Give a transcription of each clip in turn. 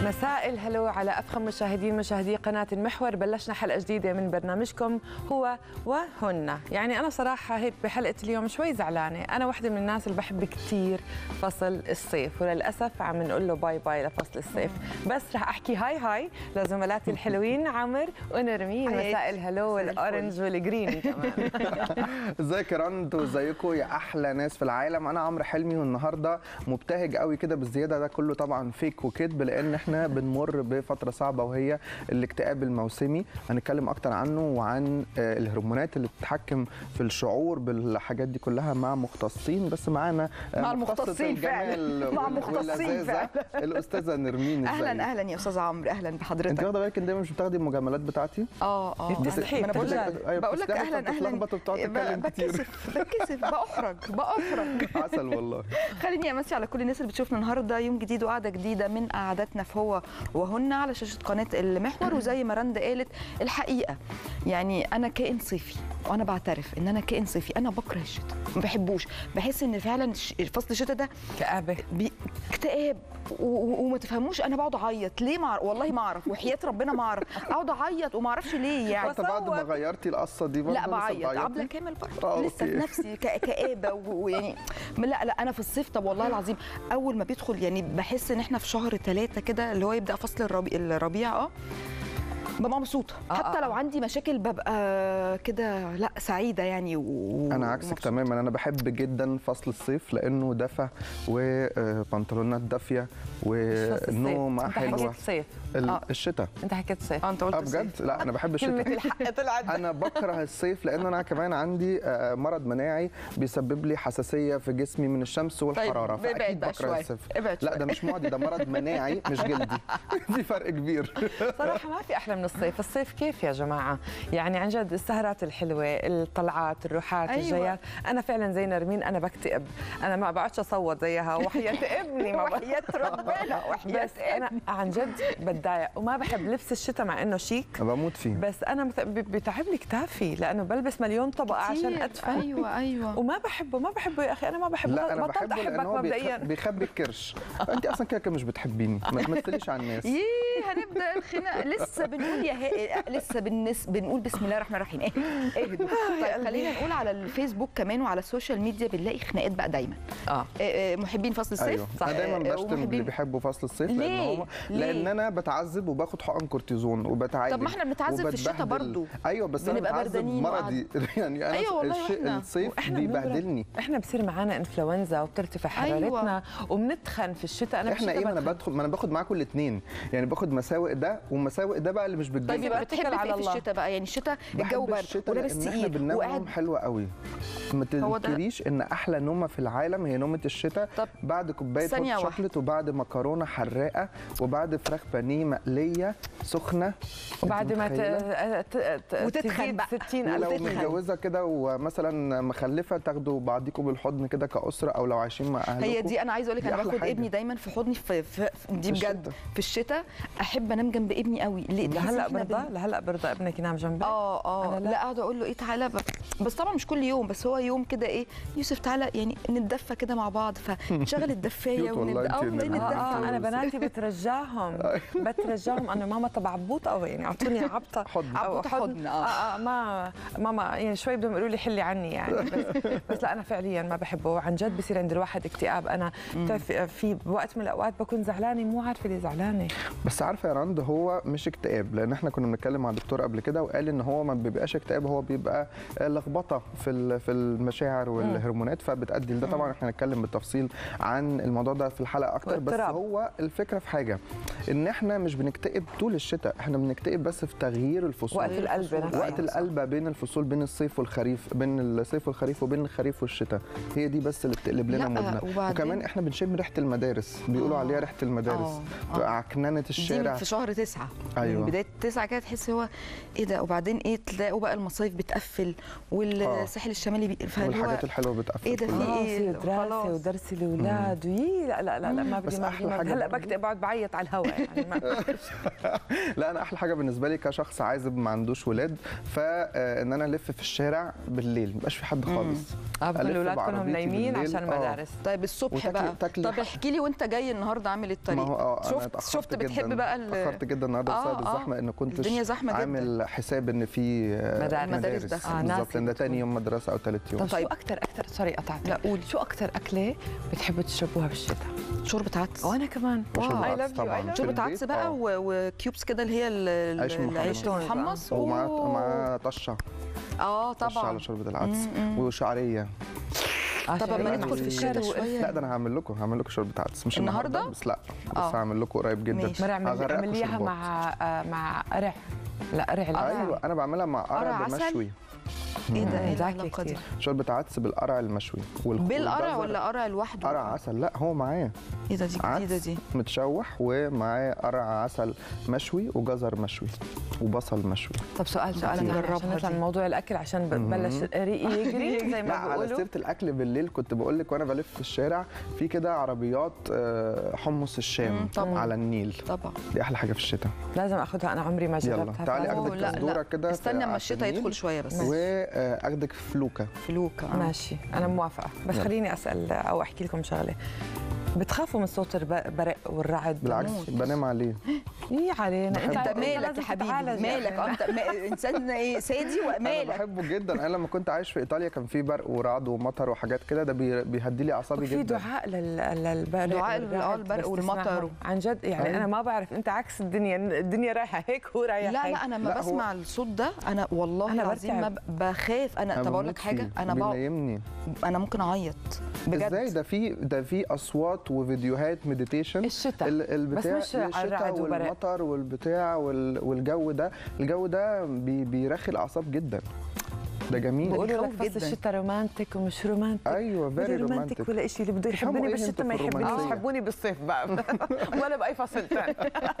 مساء الهلو على افخم مشاهدين مشاهدي قناه المحور بلشنا حلقه جديده من برنامجكم هو وهن يعني انا صراحه هيك بحلقه اليوم شوي زعلانه انا واحده من الناس اللي بحب كثير فصل الصيف وللاسف عم نقول له باي باي لفصل الصيف بس رح احكي هاي هاي لزملاتي الحلوين عمر ونرمين مساء الهلو والاورنج والجرين كمان ازيك يا رند وازيكم يا احلى ناس في العالم انا عمرو حلمي والنهارده مبتهج قوي كده بالزياده ده كله طبعا فيك وكذب لان احنا بنمر بفتره صعبه وهي الاكتئاب الموسمي هنتكلم اكتر عنه وعن آه، الهرمونات اللي بتتحكم في الشعور بالحاجات دي كلها مع مختصين بس معانا آه، مع مختصة المختصين فعلا. الجمال مع وال- المختصين واللذاذة، الاستاذه نرمين ازيك اهلا اهلا يا استاذ عمرو اهلا انت بحضرتك واخده بالك ان دايما مش بتاخدي المجاملات بتاعتي اه اه بتستحي، ما انا بقول بتخجل. لك أيوة، بقول لك بتستحي، اهلا اهلا فبتتلخبط وبتقعد تتكلم ب- كتير. بتكسف بتكسف باحرج باحرج عسل والله خليني امسي على كل الناس اللي بتشوفنا النهارده يوم جديد وقعده جديده من قعداتنا في هو وهن على شاشه قناه المحور وزي ما رند قالت الحقيقه يعني انا كائن صيفي وانا بعترف ان انا كائن صيفي انا بكره الشتاء ما بحبوش بحس ان فعلا ش- فصل الشتاء ده كآبه بي- اكتئاب و- و- وما تفهموش انا بقعد اعيط ليه ما أعرف- والله ما اعرف وحياه ربنا ما اعرف اقعد اعيط وما اعرفش ليه يعني حتى بعد ما وأصوت. غيرتي القصه دي برضه لا لسه بعيط بتعيطي؟ عبله كامل برضه آه، لسه أوكي. في نفسي ك- كآبه و- ويعني لا لا انا في الصيف طب والله العظيم اول ما بيدخل يعني بحس ان احنا في شهر ثلاثة كده اللي هو يبدا فصل الربيع الربيع اه ببقى مبسوطه آه، حتى آه، لو آه. عندي مشاكل ببقى كده لا سعيده يعني و... انا عكسك ومبسوطة. تماما انا بحب جدا فصل الصيف لانه دفى وبنطلونات دافيه والنوم انت حكيت حلوه صيف ال- آه. الشتاء انت حكيت صيف اه انت قلت اه بجد لا انا بحب كلمه الشتاء الحق طلعت انا بكره الصيف لان انا كمان عندي آه، مرض مناعي بيسبب لي حساسيه في جسمي من الشمس والحراره ابعد فاكيد بقى بكره شوية. الصيف ابعد لا شوية. ده مش معدي ده مرض مناعي مش جلدي في فرق كبير صراحة ما في أحلى من الصيف الصيف كيف يا جماعة يعني عن جد السهرات الحلوة الطلعات الروحات أيوة. أيوة. الجيات أنا فعلا زي نرمين أنا بكتئب أنا ما بقعدش أصوت زيها وحياة ابني ما بقعد. وحياه ربنا وحياه بس أنا عن جد بتضايق وما بحب لبس الشتاء مع إنه شيك أنا بموت فيه بس أنا مث- ب- بتعب لي كتافي لأنه بلبس مليون طبقة عشان كتير. أدفى ايوه ايوه وما بحبه ما بحبه يا أخي أنا ما بحبه لا انا بطلت بحبه لان أحبك هو بيخ- مبدئيا بيخبي الكرش انت اصلا كده كده مش بتحبيني ما تمثليش على الناس ييه هنبدا الخناق لسه بنقول يا ها... لسه بنس... بنقول بسم الله الرحمن الرحيم ايه اهدوا طيب خلينا نقول على الفيسبوك كمان وعلى السوشيال ميديا بنلاقي خناقات بقى دايما آه آه، آه، محبين فصل الصيف ايوه صح. انا دايما آه، بشتم اللي ومحبين- بيحبوا فصل الصيف لان ليه؟ هو ليه؟ لان انا بتعذب وباخد حقن كورتيزون وبتعالج طب ما احنا بنتعذب في الشتاء وبتبهدل. برضو. ايوه بس انا بنبقى بتعذب بردانين مرضي يعني انا أيوة والله الش- وإحنا. الصيف وإحنا بيبهدلني احنا بصير معانا انفلونزا وبترتفع حرارتنا وبنتخن في الشتاء انا احنا ايه بالشتاء ما انا بتخن. بدخل ما انا باخد معاكم الاثنين يعني باخد مساوئ ده ومساوئ ده بقى اللي مش طيب بالجسم يبقى بتكل بتحب في على ايه في الله. الشتاء بقى يعني الشتاء الجو بحب برد الشتاء ولابس لان احنا تقيل بننام وقاعد نوم حلو قوي ما هو ده. تنكريش ان احلى نومه في العالم هي نومه الشتاء طب بعد كوبايه ثانية هوت واحدة. شوكليت وبعد مكرونه حراقه وبعد فراخ بانيه مقليه سخنه وبعد أنت ما ت... متخيلة؟ ت... ت... وتتخن تزيد بقى. 60 ولو ألف متجوزه كده ومثلا مخلفه تاخدوا بعضيكم بالحضن كده كاسره او لو عايشين مع اهلكم هي دي انا عايزه اقول لك دي انا أحلى باخد حاجة. ابني دايما في حضني في, في في- دي في بجد الشتاء. في الشتاء احب انام جنب ابني قوي ليه تحس إن لهلا إحنا برضى بن- لهلا برضى ابنك ينام جنبك اه اه أنا لا, لا. قاعده اقول له ايه تعالى ب... بس طبعا مش كل يوم بس هو يوم كده ايه يوسف تعالى يعني نتدفى كده مع بعض فنشغل الدفايه كيوت والله ونبدا أنت اه يا والله نرمين. آه, نتدفى اه انا بس. بناتي بترجعهم بترجعهم انه ماما طب عبوط او يعني اعطوني عبطه حضن. أو عبوط حضن، اه آه. اه ما ماما يعني شوي بدهم يقولوا لي حلي عني يعني بس, بس لا انا فعليا ما بحبه عن جد بصير عند الواحد اكتئاب انا بتعرف في وقت من الاوقات بكون زعلانه مو عارفه ليه زعلانه بس عارفه يا رند هو مش اكتئاب لان احنا كنا بنتكلم مع دكتور قبل كده وقال ان هو ما بيبقاش اكتئاب هو بيبقى لخبطه في ال- في المشاعر والهرمونات فبتؤدي لده طبعا احنا هنتكلم بالتفصيل عن الموضوع ده في الحلقه اكتر بس واضطراب. هو الفكره في حاجه ان احنا مش بنكتئب طول الشتاء احنا بنكتئب بس في تغيير الفصول وقت القلب نفسه. وقت القلب بين الفصول بين الصيف والخريف بين الصيف والخريف وبين الخريف والشتاء هي دي بس اللي بتقلب لنا لا، مودنا وبعدين- وكمان احنا بنشم ريحه المدارس بيقولوا آه. عليها ريحه المدارس آه، آه. عكننه دي الشارع من في شهر تسعة أيوة. من بدايه تسعة كده تحس هو ايه ده وبعدين ايه تلاقوا بقى المصايف بتقفل والساحل الشمالي بي... فاللي هو والحاجات الحلوه بتقفل إيه ده كلها. في إيه؟ دراسه ودراسه خلاص. ودرس الاولاد ويي لا لا لا لا ما بس بدي ما أحلى بدي ما بدي. حاجة هلا برضه- بكتب بقعد بعيط على الهواء يعني ما لا انا احلى حاجه بالنسبه لي كشخص عازب ما عندوش ولاد فان انا الف في الشارع بالليل ما يبقاش في حد خالص افضل ألف الاولاد كلهم بعربيتي نايمين بالليل. عشان آه. المدارس طيب الصبح وتاكلي- بقى تاكلي طب ح- احكي لي وانت جاي النهارده عامل الطريق ما هو اه انا شفت اتأخرت شفت بتحب جداً. بقى ال- اتاخرت جدا النهارده آه، بسبب آه. الزحمه ان كنتش الدنيا زحمة جداً. عامل حساب ان في آه، مدارس. مدارس داخل. آه، بالظبط ناسي لان ده بتكون. تاني يوم مدرسه او ثالث يوم طب شو طيب. اكثر اكثر سوري قطعت لا، قولي. شو اكثر اكله بتحبوا تشربوها بالشتاء شوربه عدس وانا كمان وشوربة I عدس love you, I طبعاً. love you. في شوربه البيت، عدس بقى آه. و- وكيوبس كده اللي هي ال- عيش ال- العيش محمص. المحمص ومع أوه. مع طشه اه طشه طبعا على شوربه العدس مم. وشعريه آه، طب شايفة؟ اما ندخل في الشتاء يعني شويه لا ده انا هعمل لكم هعمل لكم شوربه عدس مش النهاردة؟ بس لا بس آه. هعمل لكم قريب جدا ماشي. مرة اعمل هغرقكم اعمل اياها شوربات. مع آه، مع قرع لا قرع لا ايوه انا بعملها مع قرع قرع عسل؟ مشوي ايه ده ايه ذكي العلاقه دي كتير. شوربه عدس بالقرع المشوي والخ- بالقرع والجزر. ولا قرع لوحده قرع عسل لا هو معاه ايه ده دي جديده عدس دي متشوح ومعاه قرع عسل مشوي وجزر مشوي وبصل مشوي طب سؤال سؤال بدي ثاني أجربها عشان نطلع دي. من موضوع الاكل عشان ببلش ريقي يجري زي لا ما على بيقولوا سيره الاكل بالليل كنت بقول لك وانا بلف في الشارع في كده عربيات آه، حمص الشام مم، طبعاً. على النيل طبعا دي احلى حاجه في الشتاء لازم اخذها انا عمري ما يلا، جربتها تعالي فعلاً. أخدك أوه، لا تصدورة لا كده في استنى اما على الشتاء النيل. يدخل شويه بس واخدك فلوكه فلوكه آه. ماشي انا موافقه بس يلا. خليني اسال او احكي لكم شغله بتخافوا من صوت البرق والرعد بالعكس بموت. بنام عليه ايه علينا بحب- انت أنت مالك لازم يا حبيبي تتعالج مالك يعني. انت ما- انسان ايه سادي انا ومالك بحبه جدا انا لما كنت عايش في ايطاليا كان في برق ورعد ومطر وحاجات كده ده بي- بيهدي لي اعصابي في جدا دعاء لل- للبرق دعاء لل- والرعد، آه، البرق بس والمطر. تسمعهم. عن جد يعني أيوة. انا ما بعرف انت عكس الدنيا الدنيا رايحه هيك هو رايح لا هيك لا انا لما لا، هو- بسمع الصوت ده انا والله أنا العظيم ما برتعب. ب- بخاف انا طب اقول لك بموت حاجه فيه. انا بقى بينيمني انا ممكن اعيط بجد ازاي ده في ده في اصوات وفيديوهات مديتيشن الشتاء ال- البتاع بس مش على الشتاء الرعد وبرق. والمطر والبتاع وال- والجو ده الجو ده بي بيرخي الاعصاب جدا ده جميل بقولوا لك بيخوف فصل جدا. الشتاء رومانتك ومش رومانتك ايوه ولا فيري رومانتك رومانتك ولا شيء اللي بده تفهموا يحبني إيه بالشتاء انتوا ما في يحبنيش الرومانسية؟ يحبوني بالصيف بقى ولا باي فصل ثاني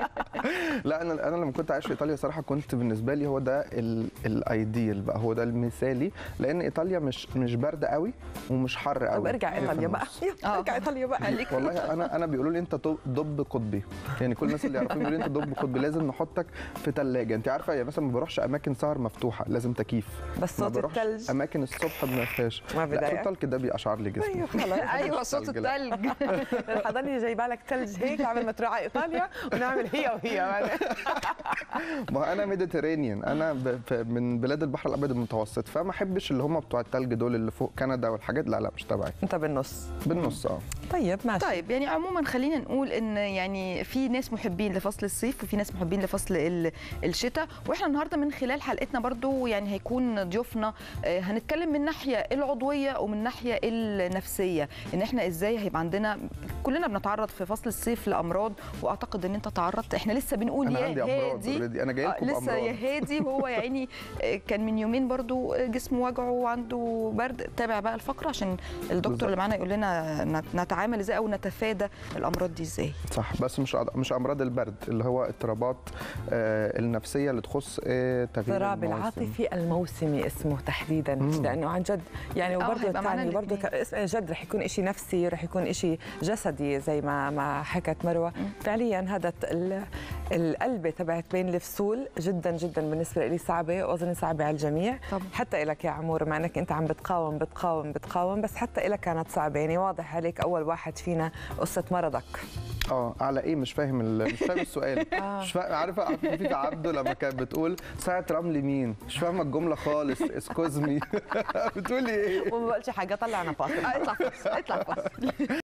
لا انا انا لما كنت عايش في ايطاليا صراحه كنت بالنسبه لي هو ده ال- الايديال بقى هو ده المثالي لان ايطاليا مش مش برد قوي ومش حر قوي طب ارجع هي في ايطاليا بقى النص. يلا، آه. ارجع ايطاليا بقى خليك والله انا انا بيقولوا لي انت طب- ضب قطبي يعني كل الناس اللي يعرفوني بيقولوا لي انت ضب قطبي لازم نحطك في ثلاجه انت عارفه يعني مثلا ما بروحش اماكن سهر مفتوحه لازم تكييف بس ما صوت بروحش الثلج اماكن الصبح ما فيهاش ما لا صوت بضايقك؟ التلج ده بيقشعر لي جسمي ايوه خلاص ايوه صوت التلج، لا. التلج حضرني جايبه لك ثلج هيك قبل ما تروح على ايطاليا ونعمل هي وهي يعني. ما هو انا ميديترينيان انا ب... ف- من بلاد البحر الابيض المتوسط فما احبش اللي هم بتوع التلج دول اللي فوق كندا والحاجات لا لا مش تبعي انت بالنص بالنص اه طيب ماشي طيب يعني عموما خلينا نقول ان يعني في ناس محبين لفصل الصيف وفي ناس محبين لفصل ال- الشتاء واحنا النهارده من خلال حلقتنا برضو يعني هيكون ضيوفنا آه، هنتكلم من الناحيه العضويه ومن الناحيه النفسيه ان احنا ازاي هيبقى عندنا كلنا بنتعرض في فصل الصيف لامراض واعتقد ان انت تعرضت احنا لسه بنقول انا يا عندي امراض هادي already. انا جاي آه، لكم لسه يا بامراض هادي وهو يا عيني آه، كان من يومين برضو جسمه وجعه وعنده برد تابع بقى الفقره عشان الدكتور بالظبط. اللي معانا يقول لنا نت- نتعامل ازاي او نتفادى الامراض دي ازاي صح بس مش أض- مش امراض البرد اللي هو اضطرابات آه النفسيه اللي تخص آه تغيير اضطراب المواسم. العاطفي الموسمي اسمه تحديدا مم. لانه عن جد يعني آه، وبرضه هيبقى معنا الثاني برضه الاتنين. ك- اسم- جد رح يكون شيء نفسي رح يكون شيء جسدي زي ما ما حكت مروه فعليا هذا الت- ال- القلبه تبعت بين الفصول جدا جدا بالنسبه لي صعبه واظن صعبه على الجميع طبعا. حتى لك يا عمور مع انك انت عم بتقاوم بتقاوم بتقاوم بس حتى لك كانت صعبه يعني واضح عليك اول واحد فينا قصه مرضك اه على ايه مش فاهم ال... مش فاهم السؤال مش فاهم عارفه عارفه في عبده لما كانت بتقول ساعه رمل مين مش فاهمه الجمله خالص اسكوز مي بتقولي ايه وما بقولش حاجه طلعنا فاصل اطلع فاصل اطلع فاصل